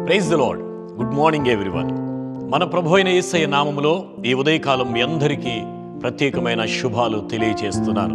praise the Lord good morning everyone మన ప్రభు అయిన యేసయ్య నామములో ఈ ఉదయకాలం మీ అందరికీ ప్రత్యేకమైన శుభాలు తెలియజేస్తున్నాను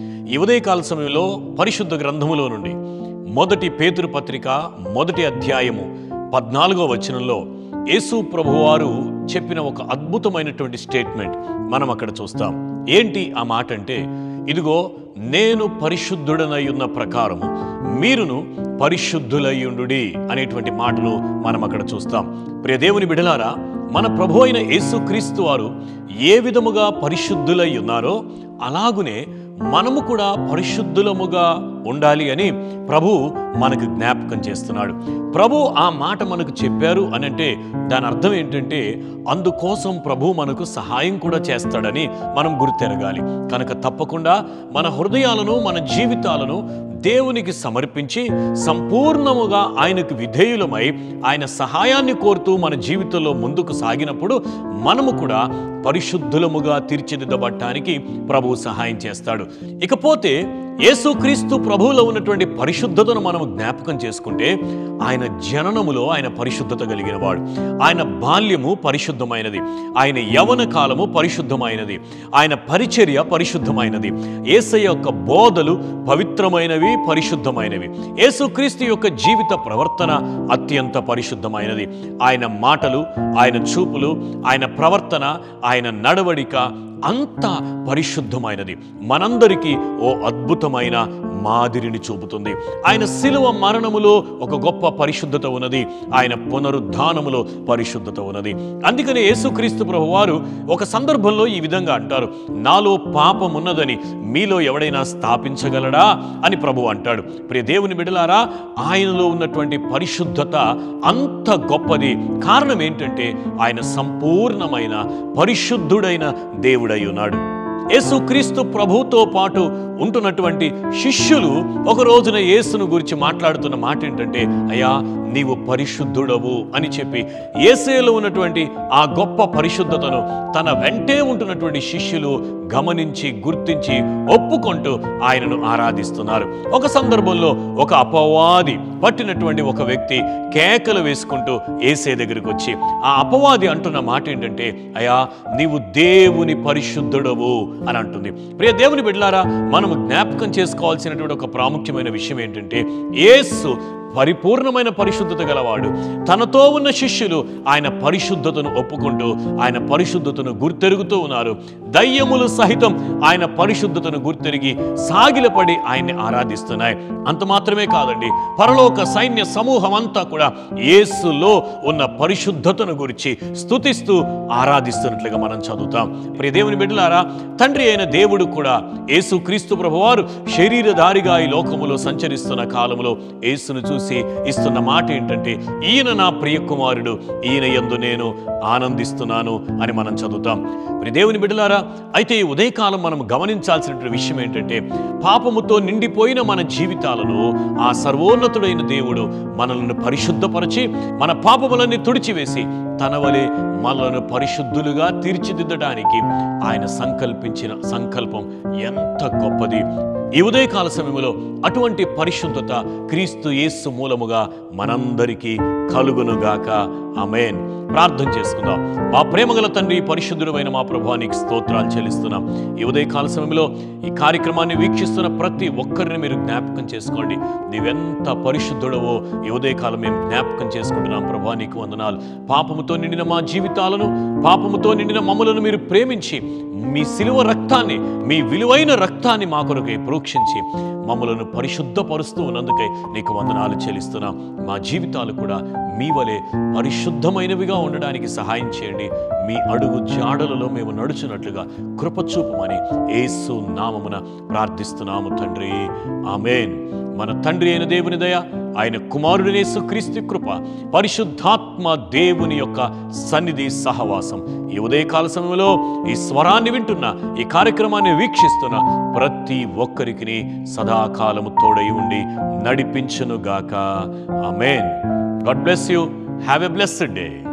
ఈ ఉదయకాల సమయంలో పరిశుద్ధ గ్రంథములో నుండి మొదటి పేతురు పత్రిక మొదటి అధ్యాయము పద్నాలుగో వచనంలో యేసు ప్రభువారు చెప్పిన ఒక అద్భుతమైనటువంటి స్టేట్మెంట్ మనం అక్కడ చూస్తాం ఏంటి ఆ మాట అంటే ఇదిగో నేను పరిశుద్ధుడనై ఉన్న ప్రకారము మీరును పరిశుద్ధులయ్యుండుడి అనేటువంటి మాటలు మనం అక్కడ చూస్తాం ప్రియ దేవుని బిడలారా మన ప్రభు అయిన యేసుక్రీస్తు వారు ఏ విధముగా పరిశుద్ధులై ఉన్నారో అలాగునే మనము కూడా పరిశుద్ధులముగా ఉండాలి అని ప్రభు మనకు జ్ఞాపకం చేస్తున్నాడు ప్రభు ఆ మాట మనకు చెప్పారు అని అంటే దాని అర్థం ఏంటంటే అందుకోసం ప్రభు మనకు సహాయం కూడా చేస్తాడని మనం గుర్తెరగాలి కనుక తప్పకుండా మన హృదయాలను మన జీవితాలను దేవునికి సమర్పించి సంపూర్ణముగా ఆయనకు విధేయులమై ఆయన సహాయాన్ని కోరుతూ మన జీవితంలో ముందుకు సాగినప్పుడు మనము కూడా పరిశుద్ధులముగా తీర్చిదిద్దబట్టానికి ప్రభువు సహాయం చేస్తాడు ఇకపోతే యేసుక్రీస్తు ప్రభువులో ఉన్నటువంటి పరిశుద్ధతను మనం జ్ఞాపకం చేసుకుంటే ఆయన జననములో ఆయన పరిశుద్ధత కలిగిన వాడు ఆయన బాల్యము పరిశుద్ధమైనది ఆయన యవన కాలము పరిశుద్ధమైనది ఆయన పరిచర్య పరిశుద్ధమైనది ఏసయ్య యొక్క బోధలు పవిత్రమైనవి పరిశుద్ధమైనవి యేసుక్రీస్తు యొక్క జీవిత ప్రవర్తన అత్యంత పరిశుద్ధమైనది ఆయన మాటలు ఆయన చూపులు ఆయన ప్రవర్తన ఆయన నడవడిక అంత పరిశుద్ధమైనది మనందరికీ ఓ అద్భుతమైన మాదిరిని చూపుతుంది ఆయన శిలువ మరణములో ఒక గొప్ప పరిశుద్ధత ఉన్నది ఆయన పునరుద్ధానములో పరిశుద్ధత ఉన్నది అందుకనే యేసుక్రీస్తు ప్రభు వారు ఒక సందర్భంలో ఈ విధంగా అంటారు నాలో పాపం ఉన్నదని మీలో ఎవడైనా స్థాపించగలడా అని ప్రభు అంటాడు ప్రియ దేవుని బిడలారా ఆయనలో ఉన్నటువంటి పరిశుద్ధత అంత గొప్పది కారణం ఏంటంటే ఆయన సంపూర్ణమైన పరిశుద్ధుడైన దేవుడై ఉన్నాడు యేసుక్రీస్తు ప్రభుతో పాటు ఉంటున్నటువంటి శిష్యులు ఒక రోజున యేసును గురించి మాట్లాడుతున్న మాట ఏంటంటే అయ్యా నీవు పరిశుద్ధుడవు అని చెప్పి ఏసేలో ఉన్నటువంటి ఆ గొప్ప పరిశుద్ధతను తన వెంటే ఉంటున్నటువంటి శిష్యులు గమనించి గుర్తించి ఒప్పుకుంటూ ఆయనను ఆరాధిస్తున్నారు ఒక సందర్భంలో ఒక అపవాది పట్టినటువంటి ఒక వ్యక్తి కేకలు వేసుకుంటూ ఏసే దగ్గరికి వచ్చి ఆ అపవాది అంటున్న మాట ఏంటంటే అయ్యా నీవు దేవుని పరిశుద్ధుడవు అని అంటుంది ప్రియ దేవుని బిడ్డలారా మనము జ్ఞాపకం చేసుకోవాల్సినటువంటి ఒక ప్రాముఖ్యమైన విషయం ఏంటంటే యేసు పరిపూర్ణమైన పరిశుద్ధత గలవాడు తనతో ఉన్న శిష్యులు ఆయన పరిశుద్ధతను ఒప్పుకుంటూ ఆయన పరిశుద్ధతను గుర్తెరుగుతూ ఉన్నారు దయ్యములు సహితం ఆయన పరిశుద్ధతను గుర్తెరిగి సాగిలపడి ఆయన్ని ఆరాధిస్తున్నాయి అంత మాత్రమే కాదండి పరలోక సైన్య సమూహం అంతా కూడా యేసులో ఉన్న పరిశుద్ధతను గురించి స్తుతిస్తూ ఆరాధిస్తున్నట్లుగా మనం చదువుతాం ప్రియ దేవుని బిడ్డలారా తండ్రి అయిన దేవుడు కూడా యేసు క్రీస్తు ప్రభువారు శరీరధారిగా ఈ లోకములో సంచరిస్తున్న కాలంలో యేసును చూసి ఇస్తున్న మాట ఏంటంటే ఈయన నా ప్రియ కుమారుడు ఈయన యందు నేను ఆనందిస్తున్నాను అని మనం చదువుతాం ప్రియ దేవుని బిడ్డలారా అయితే ఈ ఉదయకాలం మనం గమనించాల్సినటువంటి విషయం ఏంటంటే పాపముతో నిండిపోయిన మన జీవితాలను ఆ సర్వోన్నతుడైన దేవుడు మనల్ని పరిశుద్ధపరిచి మన పాపములన్నీ తుడిచివేసి తన వలె మనలను పరిశుద్ధులుగా తీర్చిదిద్దడానికి ఆయన సంకల్పించిన సంకల్పం ఎంత గొప్పది ఈ ఉదయకాల సమయంలో అటువంటి పరిశుద్ధత క్రీస్తు యేసు మూలముగా మనందరికీ కలుగునుగాక అమేన్ ప్రార్థన చేసుకుందాం మా ప్రేమగల తండ్రి పరిశుద్ధుడమైన మా ప్రభానికి స్తోత్రాలు చెల్లిస్తున్నాం ఈ ఉదయకాల సమయంలో ఈ కార్యక్రమాన్ని వీక్షిస్తున్న ప్రతి ఒక్కరిని మీరు జ్ఞాపకం చేసుకోండి నీవెంత పరిశుద్ధుడవో ఈ ఉదయకాలం మేము జ్ఞాపకం చేసుకుంటున్నాం ప్రభా నీకు వందనాలు పాపముతో నిండిన మా జీవితాలను పాపముతో నిండిన మమ్మలను మీరు ప్రేమించి మీ సిలువ రక్తాన్ని మీ విలువైన రక్తాన్ని మా కొరకై ప్రోక్షించి మమ్మలను పరిశుద్ధపరుస్తూ ఉన్నందుకై నీకు వందనాలు చెల్లిస్తున్నాం మా జీవితాలు కూడా మీ వలె పరిశుద్ధమైనవిగా ఉండడానికి సహాయం చేయండి మీ అడుగు జాడలలో మేము నడుచున్నట్లుగా కృపచూపమని యేసు నామమున ప్రార్థిస్తున్నాము తండ్రి ఆమెన్ మన తండ్రి అయిన దేవుని దయ ఆయన కుమారుడనేసు క్రీస్తు కృప పరిశుద్ధాత్మ దేవుని యొక్క సన్నిధి సహవాసం ఈ ఉదయకాల సమయంలో ఈ స్వరాన్ని వింటున్న ఈ కార్యక్రమాన్ని వీక్షిస్తున్న ప్రతి ఒక్కరికి సదాకాలము తోడై ఉండి నడిపించునుగాక amen God bless you have a blessed day